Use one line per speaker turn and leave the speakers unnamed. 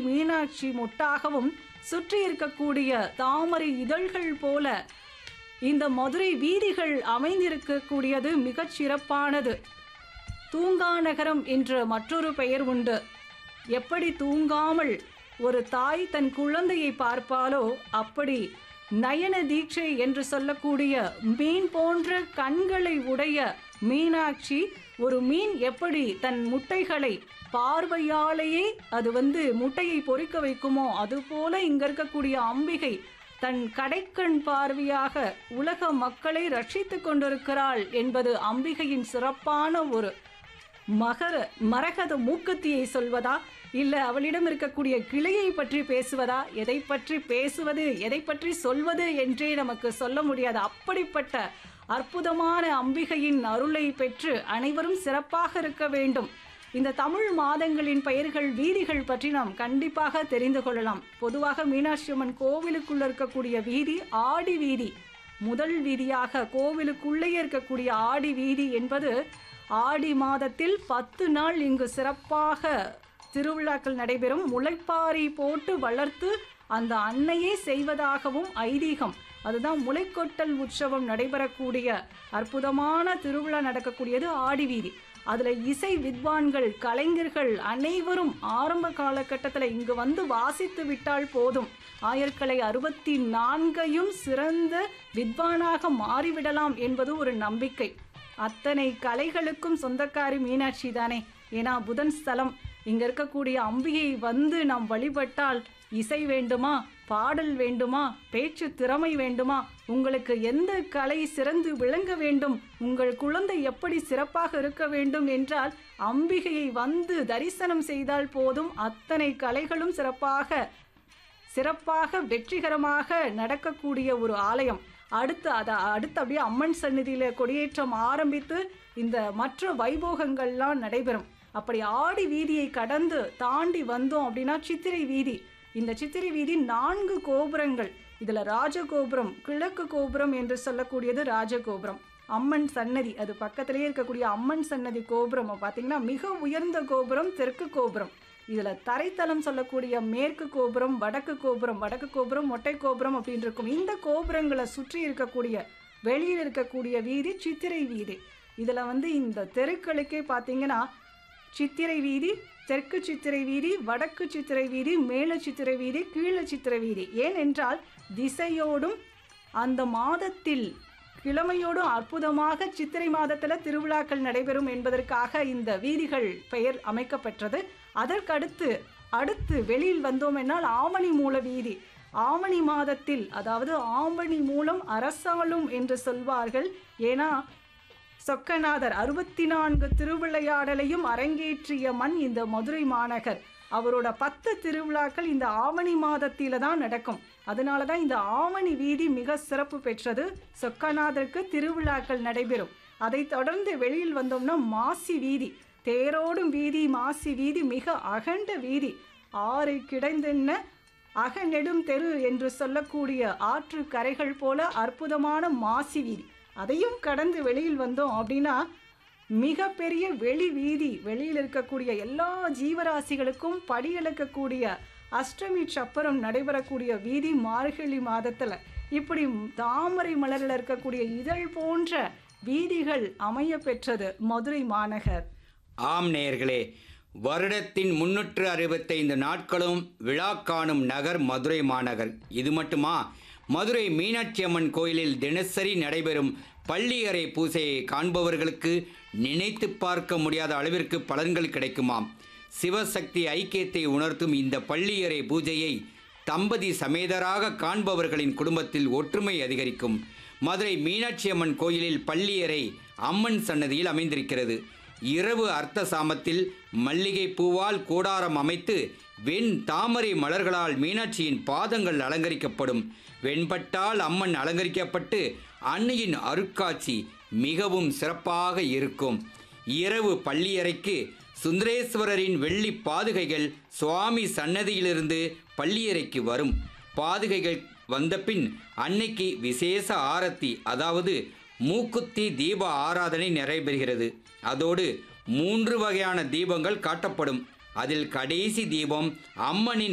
மீனாட்சி மொட்டாகவும் சுற்றி இருக்கக்கூடிய தாமரை இதழ்கள் போல இந்த மதுரை வீதிகள் அமைந்திருக்கக்கூடியது மிகச் சிறப்பானது தூங்கா நகரம் என்ற மற்றொரு பெயர் உண்டு எப்படி தூங்காமல் ஒரு தாய் தன் குழந்தையை பார்ப்பாலோ அப்படி நயன தீட்சை என்று சொல்லக்கூடிய மீன் போன்ற கண்களை உடைய மீனாட்சி ஒரு மீன் எப்படி தன் முட்டைகளை பார்வையாலேயே அது வந்து முட்டையை பொறிக்க வைக்குமோ அதுபோல இங்க இருக்கக்கூடிய அம்பிகை தன் கடைக்கண் பார்வையாக உலக மக்களை ரட்சித்துக் கொண்டிருக்கிறாள் என்பது அம்பிகையின் சிறப்பான ஒரு மகர மரகத மூக்குத்தியை சொல்வதா இல்ல அவளிடம் இருக்கக்கூடிய கிளையை பற்றி பேசுவதா எதை பற்றி பேசுவது எதை பற்றி சொல்வது என்றே நமக்கு சொல்ல முடியாது அப்படிப்பட்ட அற்புதமான அம்பிகையின் அருளை பெற்று அனைவரும் சிறப்பாக இருக்க வேண்டும் இந்த தமிழ் மாதங்களின் பெயர்கள் வீதிகள் பற்றி நாம் கண்டிப்பாக தெரிந்து கொள்ளலாம் பொதுவாக மீனாட்சி அம்மன் கோவிலுக்குள்ள இருக்கக்கூடிய வீதி ஆடி வீதி முதல் வீதியாக கோவிலுக்குள்ளேயே இருக்கக்கூடிய ஆடி வீதி என்பது ஆடி மாதத்தில் பத்து நாள் இங்கு சிறப்பாக திருவிழாக்கள் நடைபெறும் முளைப்பாரி போட்டு வளர்த்து அந்த அன்னையே செய்வதாகவும் ஐதீகம் அதுதான் முளைக்கொட்டல் உற்சவம் நடைபெறக்கூடிய அற்புதமான திருவிழா நடக்கக்கூடியது ஆடி வீதி அதுல இசை வித்வான்கள் கலைஞர்கள் அனைவரும் ஆரம்ப காலகட்டத்தில் இங்கு வந்து வாசித்து விட்டால் போதும் ஆயர்கலை அறுபத்தி நான்கையும் சிறந்த வித்வானாக மாறிவிடலாம் என்பது ஒரு நம்பிக்கை அத்தனை கலைகளுக்கும் சொந்தக்காரி மீனாட்சி தானே ஏன்னா புதன் ஸ்தலம் இங்க இருக்கக்கூடிய அம்பிகை வந்து நாம் வழிபட்டால் இசை வேண்டுமா பாடல் வேண்டுமா பேச்சு திறமை வேண்டுமா உங்களுக்கு எந்த கலை சிறந்து விளங்க வேண்டும் உங்கள் குழந்தை எப்படி சிறப்பாக இருக்க வேண்டும் என்றால் அம்பிகையை வந்து தரிசனம் செய்தால் போதும் அத்தனை கலைகளும் சிறப்பாக சிறப்பாக வெற்றிகரமாக நடக்கக்கூடிய ஒரு ஆலயம் அடுத்து அதை அடுத்து அப்படியே அம்மன் சந்நிதியில் கொடியேற்றம் ஆரம்பித்து இந்த மற்ற வைபோகங்கள்லாம் நடைபெறும் அப்படி ஆடி வீதியை கடந்து தாண்டி வந்தோம் அப்படின்னா சித்திரை வீதி இந்த சித்திரை வீதி நான்கு கோபுரங்கள் இதில் ராஜகோபுரம் கிழக்கு கோபுரம் என்று சொல்லக்கூடியது ராஜகோபுரம் அம்மன் சன்னதி அது பக்கத்திலேயே இருக்கக்கூடிய அம்மன் சன்னதி கோபுரம் பார்த்தீங்கன்னா மிக உயர்ந்த கோபுரம் தெற்கு கோபுரம் இதில் தரைத்தளம் சொல்லக்கூடிய மேற்கு கோபுரம் வடக்கு கோபுரம் வடக்கு கோபுரம் மொட்டை கோபுரம் அப்படின்னு இருக்கும் இந்த கோபுரங்களை சுற்றி இருக்கக்கூடிய வெளியில் இருக்கக்கூடிய வீதி சித்திரை வீதி இதில் வந்து இந்த தெருக்களுக்கே பார்த்தீங்கன்னா சித்திரை வீதி தெற்கு சித்திரை வீதி வடக்கு சித்திரை வீதி மேல சித்திரை வீதி கீழ சித்திரை வீதி ஏனென்றால் திசையோடும் அந்த மாதத்தில் கிழமையோடும் அற்புதமாக சித்திரை மாதத்தில் திருவிழாக்கள் நடைபெறும் என்பதற்காக இந்த வீதிகள் பெயர் அமைக்கப்பெற்றது அதற்கடுத்து அடுத்து வெளியில் வந்தோம் என்னால் ஆவணி மூல வீதி ஆவணி மாதத்தில் அதாவது ஆவணி மூலம் அரசாளும் என்று சொல்வார்கள் ஏன்னா சொக்கநாதர் அறுபத்தி நான்கு திருவிளையாடலையும் அரங்கேற்றிய மண் இந்த மதுரை மாநகர் அவரோட பத்து திருவிழாக்கள் இந்த ஆவணி மாதத்தில தான் நடக்கும் அதனால தான் இந்த ஆவணி வீதி மிக சிறப்பு பெற்றது சொக்கநாதருக்கு திருவிழாக்கள் நடைபெறும் அதைத் தொடர்ந்து வெளியில் வந்தோம்னா மாசி வீதி தேரோடும் வீதி மாசி வீதி மிக அகண்ட வீதி ஆறு கிடைந்தென்ன அகநெடும் தெரு என்று சொல்லக்கூடிய ஆற்று கரைகள் போல அற்புதமான மாசி வீதி அதையும் கடந்து வெளியில் வந்தோம் அப்படின்னா மிகப்பெரிய வெளி வீதி வெளியில் இருக்கக்கூடிய எல்லா ஜீவராசிகளுக்கும் படியெழுக்கக்கூடிய அஷ்டமி சப்பரம் நடைபெறக்கூடிய வீதி மார்கழி மாதத்தில் இப்படி தாமரை மலரில் இருக்கக்கூடிய இதழ் போன்ற வீதிகள் அமைய பெற்றது மதுரை மாநகர்
ஆம் நேயர்களே வருடத்தின் முன்னூற்று அறுபத்தைந்து நாட்களும் விழா காணும் நகர் மதுரை மாநகர் இது மட்டுமா மதுரை மீனாட்சி அம்மன் கோயிலில் தினசரி நடைபெறும் பள்ளியறை பூசையை காண்பவர்களுக்கு நினைத்து பார்க்க முடியாத அளவிற்கு பலன்கள் கிடைக்குமாம் சிவசக்தி ஐக்கியத்தை உணர்த்தும் இந்த பள்ளியறை பூஜையை தம்பதி சமேதராக காண்பவர்களின் குடும்பத்தில் ஒற்றுமை அதிகரிக்கும் மதுரை மீனாட்சி அம்மன் கோயிலில் பள்ளியறை அம்மன் சன்னதியில் அமைந்திருக்கிறது இரவு அர்த்த சாமத்தில் மல்லிகை பூவால் கூடாரம் அமைத்து வெண் தாமரை மலர்களால் மீனாட்சியின் பாதங்கள் அலங்கரிக்கப்படும் வெண்பட்டால் அம்மன் அலங்கரிக்கப்பட்டு அன்னையின் அருட்காட்சி மிகவும் சிறப்பாக இருக்கும் இரவு பள்ளியறைக்கு சுந்தரேஸ்வரரின் வெள்ளி பாதுகைகள் சுவாமி சன்னதியிலிருந்து பள்ளியறைக்கு வரும் பாதுகைகள் வந்தபின் அன்னைக்கு விசேஷ ஆரத்தி அதாவது மூக்குத்தி தீப ஆராதனை நடைபெறுகிறது அதோடு மூன்று வகையான தீபங்கள் காட்டப்படும் அதில் கடைசி தீபம் அம்மனின்